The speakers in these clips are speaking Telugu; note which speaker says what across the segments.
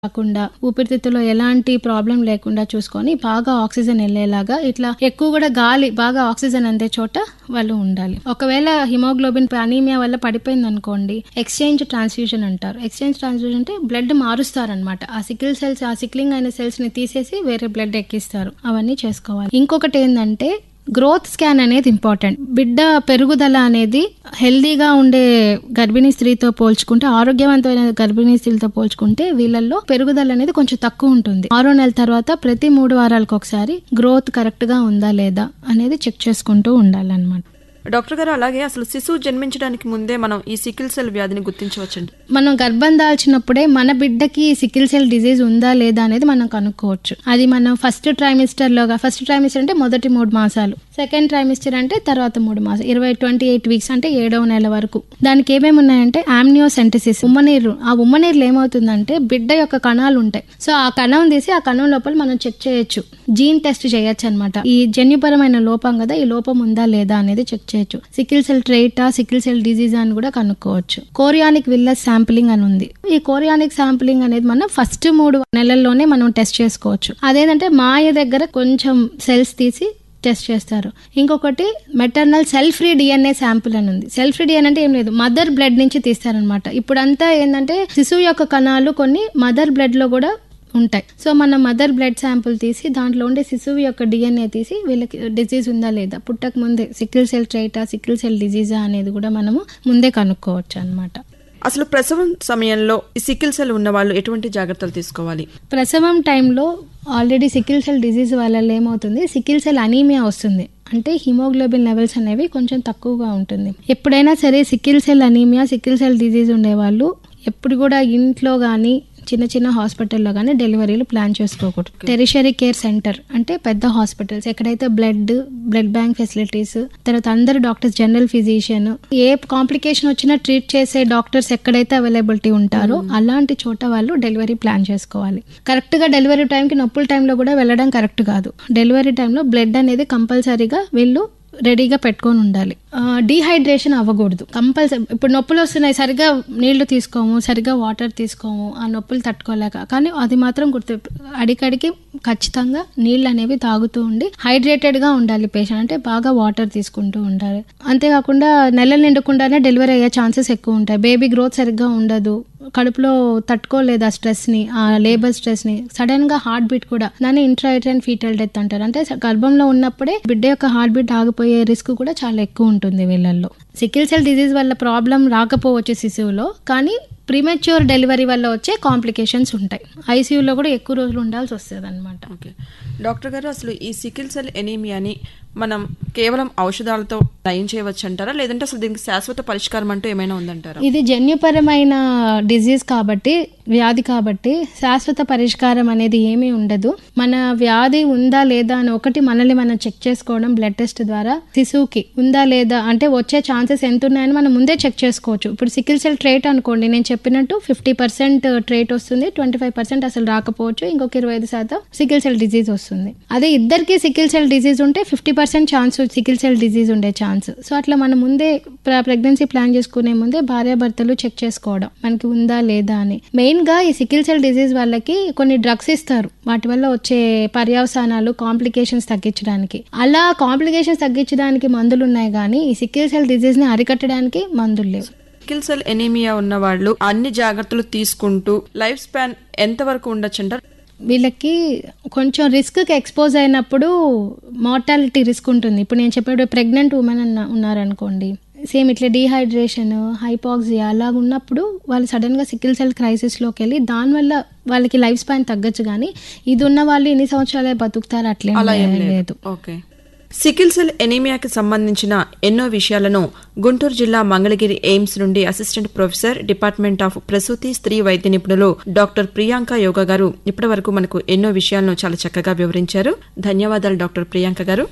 Speaker 1: కాకుండా ఊపిరితిత్తులో ఎలాంటి ప్రాబ్లం లేకుండా చూసుకొని బాగా ఆక్సిజన్ వెళ్ళేలాగా ఇట్లా ఎక్కువ కూడా గాలి బాగా ఆక్సిజన్ అందే చోట వాళ్ళు ఉండాలి ఒకవేళ హిమోగ్లోబిన్ అనీమియా వల్ల పడిపోయింది అనుకోండి ఎక్స్చేంజ్ ట్రాన్స్ఫ్యూజన్ అంటారు ఎక్స్చేంజ్ ట్రాన్స్ఫ్యూజన్ అంటే బ్లడ్ మారుస్తారనమాట ఆ సికిల్ సెల్స్ ఆ సిక్లింగ్ అయిన సెల్స్ ని తీసేసి వేరే బ్లడ్ ఎక్కిస్తారు అవన్నీ చేసుకోవాలి ఇంకొకటి ఏంటంటే గ్రోత్ స్కాన్ అనేది ఇంపార్టెంట్ బిడ్డ పెరుగుదల అనేది హెల్దీగా ఉండే గర్భిణీ స్త్రీతో పోల్చుకుంటే ఆరోగ్యవంతమైన గర్భిణీ స్త్రీలతో పోల్చుకుంటే వీళ్ళల్లో పెరుగుదల అనేది కొంచెం తక్కువ ఉంటుంది ఆరో నెలల తర్వాత ప్రతి మూడు వారాలకు ఒకసారి గ్రోత్ కరెక్ట్ గా ఉందా లేదా అనేది చెక్ చేసుకుంటూ ఉండాలన్నమాట
Speaker 2: డాక్టర్ గారు అలాగే అసలు శిశువు జన్మించడానికి ముందే మనం ఈ సికిల్ సెల్ వ్యాధిని గుర్తించవచ్చండి
Speaker 1: మనం గర్భం దాల్చినప్పుడే మన బిడ్డకి సికిల్ సెల్ డిజీజ్ ఉందా లేదా అనేది మనం కనుక్కోవచ్చు అది మనం ఫస్ట్ ట్రైమిస్టర్ లోగా ఫస్ట్ ట్రైమిస్టర్ అంటే మొదటి మూడు మాసాలు సెకండ్ ట్రైమిస్టర్ అంటే తర్వాత మూడు మాసాలు ఇరవై ట్వంటీ ఎయిట్ వీక్స్ అంటే ఏడవ నెల వరకు దానికి ఏమేమి ఉన్నాయంటే ఆమ్నియోసెంటిసిస్ ఉమ్మనీరు ఆ ఉమ్మనీరులో ఏమవుతుందంటే బిడ్డ యొక్క కణాలు ఉంటాయి సో ఆ కణం తీసి ఆ కణం లోపల మనం చెక్ చేయొచ్చు జీన్ టెస్ట్ చేయొచ్చు అనమాట ఈ జన్యుపరమైన లోపం కదా ఈ లోపం ఉందా లేదా అనేది చెక్ చేయొచ్చు సికిల్ సెల్ ట్రైటా సికిల్ సెల్ డిజీజ్ అని కూడా కనుక్కోవచ్చు కోరియానిక్ విల్లస్ శాంపిలింగ్ అని ఉంది ఈ కోరియానిక్ శాంపిలింగ్ అనేది మనం ఫస్ట్ మూడు నెలల్లోనే మనం టెస్ట్ చేసుకోవచ్చు అదేంటంటే మాయ దగ్గర కొంచెం సెల్స్ తీసి టెస్ట్ చేస్తారు ఇంకొకటి maternal cell free DNA sample అని ఉంది సెల్ ఫ్రీ డిఎన్ఏ అంటే ఏం లేదు మదర్ బ్లడ్ నుంచి తీస్తారనమాట ఇప్పుడంతా ఏంటంటే శిశువు యొక్క కణాలు కొన్ని మదర్ బ్లడ్ లో కూడా ఉంటాయి సో మన మదర్ బ్లడ్ శాంపుల్ తీసి దాంట్లో ఉండే శిశువు యొక్క డిఎన్ఏ తీసి వీళ్ళకి డిజీజ్ ఉందా లేదా పుట్టక ముందే సికిల్ సెల్ ట్రైటా సికిల్ సెల్ డిజీజా అనేది కూడా మనము ముందే కనుక్కోవచ్చు అనమాట
Speaker 2: అసలు ప్రసవం సమయంలో ఈ సికిల్ సెల్ ఉన్న వాళ్ళు ఎటువంటి జాగ్రత్తలు తీసుకోవాలి
Speaker 1: ప్రసవం టైంలో ఆల్రెడీ సికిల్ సెల్ డిజీజ్ వల్ల ఏమవుతుంది సికిల్ సెల్ అనీమియా వస్తుంది అంటే హిమోగ్లోబిన్ లెవెల్స్ అనేవి కొంచెం తక్కువగా ఉంటుంది ఎప్పుడైనా సరే sickle cell anaemia sickle cell disease ఉండేవాళ్ళు ఎప్పుడు కూడా ఇంట్లో కానీ చిన్న చిన్న హాస్పిటల్లో కానీ డెలివరీలు ప్లాన్ చేసుకోకూడదు టెరిషరీ కేర్ సెంటర్ అంటే పెద్ద హాస్పిటల్స్ ఎక్కడైతే బ్లడ్ బ్లడ్ బ్యాంక్ ఫెసిలిటీస్ తర్వాత అందరు డాక్టర్స్ జనరల్ ఫిజిషియన్ ఏ కాంప్లికేషన్ వచ్చినా ట్రీట్ చేసే డాక్టర్స్ ఎక్కడైతే అవైలబిలిటీ ఉంటారో అలాంటి చోట వాళ్ళు డెలివరీ ప్లాన్ చేసుకోవాలి కరెక్ట్ గా డెలివరీ టైంకి నొప్పుల టైంలో కూడా వెళ్ళడం కరెక్ట్ కాదు డెలివరీ టైంలో బ్లడ్ అనేది కంపల్సరీగా వీళ్ళు రెడీగా పెట్టుకొని ఉండాలి డీహైడ్రేషన్ అవ్వకూడదు కంపల్సరీ ఇప్పుడు నొప్పులు వస్తున్నాయి సరిగా నీళ్లు తీసుకోము సరిగా వాటర్ తీసుకోము ఆ నొప్పులు తట్టుకోలేక కానీ అది మాత్రం గుర్తు అడికడికి ఖచ్చితంగా నీళ్ళు అనేవి తాగుతూ ఉండి హైడ్రేటెడ్ గా ఉండాలి పేషెంట్ అంటే బాగా వాటర్ తీసుకుంటూ ఉండాలి అంతేకాకుండా నెలలు నిండకుండానే డెలివరీ అయ్యే ఛాన్సెస్ ఎక్కువ ఉంటాయి బేబీ గ్రోత్ సరిగ్గా ఉండదు కడుపులో తట్టుకోలేదు ఆ స్ట్రెస్ ని ఆ లేబర్ స్ట్రెస్ ని సడన్ గా హార్ట్ బీట్ కూడా దాన్ని ఇంట్రాయిటన్ ఫీటల్ డెత్ అంటారు అంటే గర్భంలో ఉన్నప్పుడే బిడ్డ యొక్క హార్ట్ బీట్ ఆగిపోయే రిస్క్ కూడా చాలా ఎక్కువ ఉంటుంది వీళ్ళల్లో సికిల్ సెల్ డిజీజ్ వల్ల ప్రాబ్లం రాకపోవచ్చు శిశువులో కానీ ప్రీమెచ్యూర్ డెలివరీ వల్ల వచ్చే కాంప్లికేషన్స్ ఉంటాయి ఐసీయూలో కూడా ఎక్కువ రోజులు ఉండాల్సి వస్తుంది అనమాట
Speaker 2: ఓకే డాక్టర్ గారు అసలు ఈ సికిల్ సెల్ ఎనీమియాని మనం కేవలం ఔషధాలతో నయం చేయవచ్చు అంటారా లేదంటే అసలు దీనికి శాశ్వత పరిష్కారం అంటూ ఏమైనా ఉందంటారా
Speaker 1: ఇది జన్యుపరమైన డిజీజ్ కాబట్టి వ్యాధి కాబట్టి శాశ్వత పరిష్కారం అనేది ఏమీ ఉండదు మన వ్యాధి ఉందా లేదా అని ఒకటి మనల్ని మనం చెక్ చేసుకోవడం బ్లడ్ టెస్ట్ ద్వారా శిశువుకి ఉందా లేదా అంటే వచ్చే ఛాన్సెస్ ఎంత ఉన్నాయని మనం ముందే చెక్ చేసుకోవచ్చు ఇప్పుడు సికిల్ సెల్ ట్రేట్ అనుకోండి నేను చెప్పినట్టు ఫిఫ్టీ పర్సెంట్ ట్రేట్ వస్తుంది ట్వంటీ ఫైవ్ పర్సెంట్ అసలు రాకపోవచ్చు ఇంకొక ఇరవై ఐదు శాతం సికిల్ సెల్ డిజీజ్ వస్తుంది అదే ఇద్దరికి సికిల్ సెల్ డిజీజ్ ఉంటే fifty percent chance sickle cell disease ఉండే ఛాన్స్ సో అట్లా మనం ముందే ప్రెగ్నెన్సీ ప్లాన్ చేసుకునే ముందే భార్యాభర్తలు చెక్ చేసుకోవడం మనకి ఉందా లేదా అని మెయిన్ గా ఈ సికిల్ సెల్ డిజీజ్ వాళ్ళకి కొన్ని డ్రగ్స్ ఇస్తారు వాటి వల్ల వచ్చే పర్యవసానాలు కాంప్లికేషన్స్ తగ్గించడానికి అలా కాంప్లికేషన్స్ తగ్గించడానికి మందులు ఉన్నాయి కానీ ఈ సికిల్ సెల్ డిజీజ్ ని అరికట్టడానికి మందులు లేవు
Speaker 2: సికిల్ సెల్ ఎనీమియా ఉన్న వాళ్ళు అన్ని జాగ్రత్తలు తీసుకుంటూ లైఫ్ స్పాన్ ఎంత వరకు ఉండొచ్చు అంటారు
Speaker 1: వీళ్ళకి కొంచెం రిస్క్కి ఎక్స్పోజ్ అయినప్పుడు మార్టాలిటీ రిస్క్ ఉంటుంది ఇప్పుడు నేను చెప్పేటప్పుడు ప్రెగ్నెంట్ ఉమెన్ అన్న ఉన్నారనుకోండి సేమ్ ఇట్లా డీహైడ్రేషన్ హైపాక్సియా అలాగ ఉన్నప్పుడు వాళ్ళు సడన్గా సికిల్ సెల్ క్రైసిస్లోకి వెళ్ళి దానివల్ల వాళ్ళకి లైఫ్ స్పాన్ తగ్గచ్చు కానీ ఇది ఉన్న వాళ్ళు ఎన్ని సంవత్సరాలే బతుకుతారు అట్లే
Speaker 2: అలా ఏం
Speaker 1: లేదు
Speaker 2: లేదు ఓకే సికిల్ సెల్ ఎనీమియాకి సంబంధించిన ఎన్నో విషయాలను గుంటూరు జిల్లా మంగళగిరి ఎయిమ్స్ నుండి అసిస్టెంట్ ప్రొఫెసర్ డిపార్ట్మెంట్ ఆఫ్ ప్రసూతి స్త్రీ వైద్య నిపుణులు డాక్టర్ ప్రియాంక యోగా గారు ఇప్పటి వరకు మనకు ఎన్నో విషయాలను చాలా చక్కగా వివరించారు ధన్యవాదాలు డాక్టర్ ప్రియాంక గారు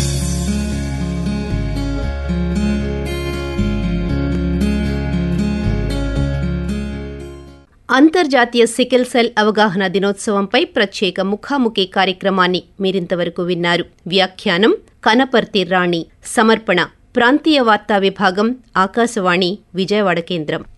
Speaker 3: అంతర్జాతీయ సికిల్ సెల్ అవగాహన దినోత్సవంపై ప్రత్యేక ముఖాముఖి కార్యక్రమాన్ని మీరింతవరకు విన్నారు వ్యాఖ్యానం కనపర్తి రాణి సమర్పణ ప్రాంతీయ వార్తా విభాగం ఆకాశవాణి విజయవాడ కేంద్రం